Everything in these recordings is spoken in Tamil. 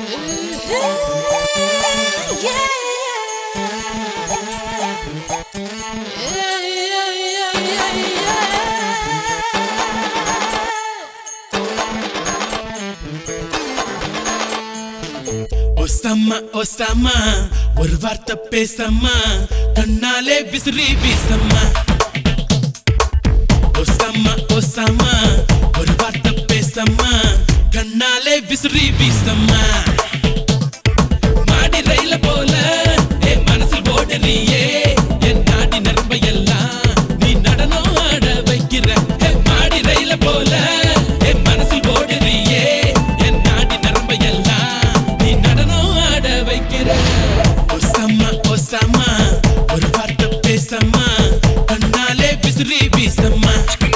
ஒசம்மா ஒசம்மா ஒரு வார்த்தை பேசம்மா கண்ணாலே விசிறி வீசம்மா ஒசம்மா ஒசம்மா ஒரு வார்த்தை பேசம்மா கண்ணாலே விசிறி வீசம்மா மாடி ரயில போல என் மனசில் ஓடுறியே என் நாடி நரம்ப எல்லாம் நீ நடனம் ஆட வைக்கிற ஹே, மாடி ரயில போல என் மனசில் ஓடுறியே என் நாடி நரம்ப எல்லாம் நீ நடனம் ஆட வைக்கிற ஒசம்மா ஒசம்மா ஒரு வார்த்தை பேசம்மா கண்ணாலே விசிறி வீசம்மா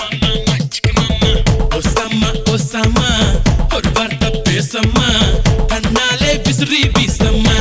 ஒசம்மா ஒசம்மா ஒரு வார்த்தை பேசம்மா கண்ணாலே விசிறி வீசம்மா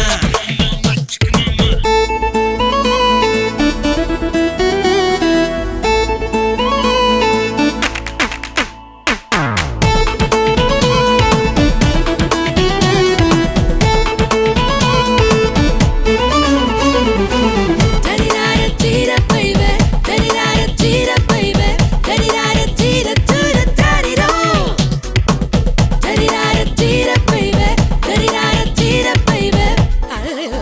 Tarirara tira baby, tarirara tira baby, tarirara tira tira tariro. Tarirara tira baby, tarirara tira baby.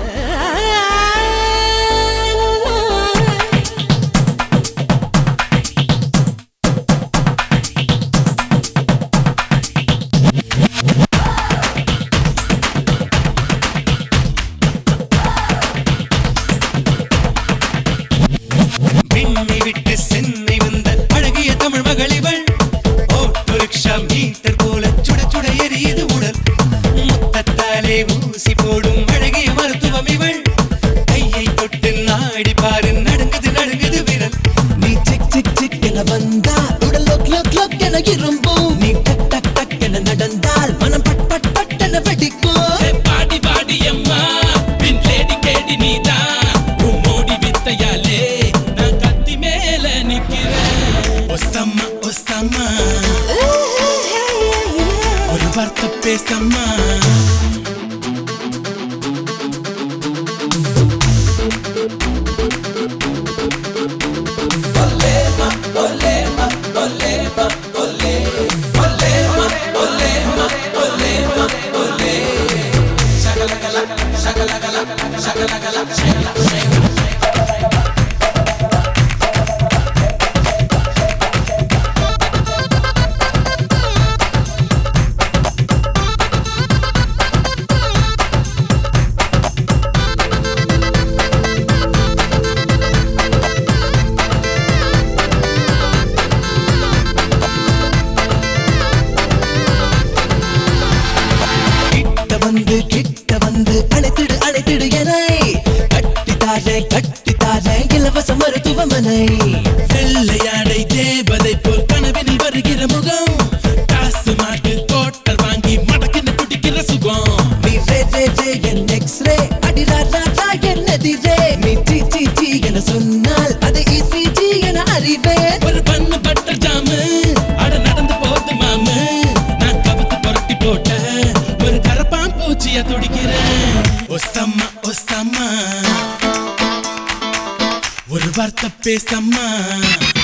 விண்ணை விட்டு சென்னை வந்த அழகிய தமிழ் மகளிவள் ஓட்டு ரிக்ஷா மீட்டர் போல சுட சுட எரியுது உடல் முத்தத்தாலே ஊசி போடும் அழகிய மருத்துவம் இவள் கையை தொட்டு நாடி பாரு நடுங்குது நடுங்குது விரல் நீ சிக் சிக் சிக் என வந்தா உடல் லொக் லொக் லொக் என இரும்பும் நீ டக் டக் டக் என நடந்தால் மனம் பட் பட் பட் என வெடிக்கும் ஏ பாடி பாடி அம்மா பின் லேடி கேடி நீதான் உன் மோடி வித்தையாலே நான் கத்தி மேல நிக்கிறேன் ஒசம்மா ஒசம்மா ஒரு வார்த்தை பேசம்மா கிட்ட வந்து கிட்ட வந்து அழைத்திடு அழைத்திடு என கட்டித்தாரே கட்டித்தாரே இலவச மருத்துவமனை வெள்ளையாடை தேவதை போல் கனவினில் வருகிற முகம் காசு மாட்டு கோட்டல் வாங்கி மடக்கின குடிக்கிற சுகம் நீ ரே ரே ரே என் எக்ஸ்ரே அடிரா ரா ரா என் எதிரே நீ டி டி டி என சொன்னால் அது இசிஜி என அறிவேன் ஒரு பண்ணு பட்டர் ஜாமு அட நடந்து போது மாமு நான் கவுத்து புரட்டி போட்ட ஒரு கரப்பான் பூச்சிய துடிக்கிறேன் ஒசம்மா ஒசம்மா ஒரு வார்த்தை பேசம்மா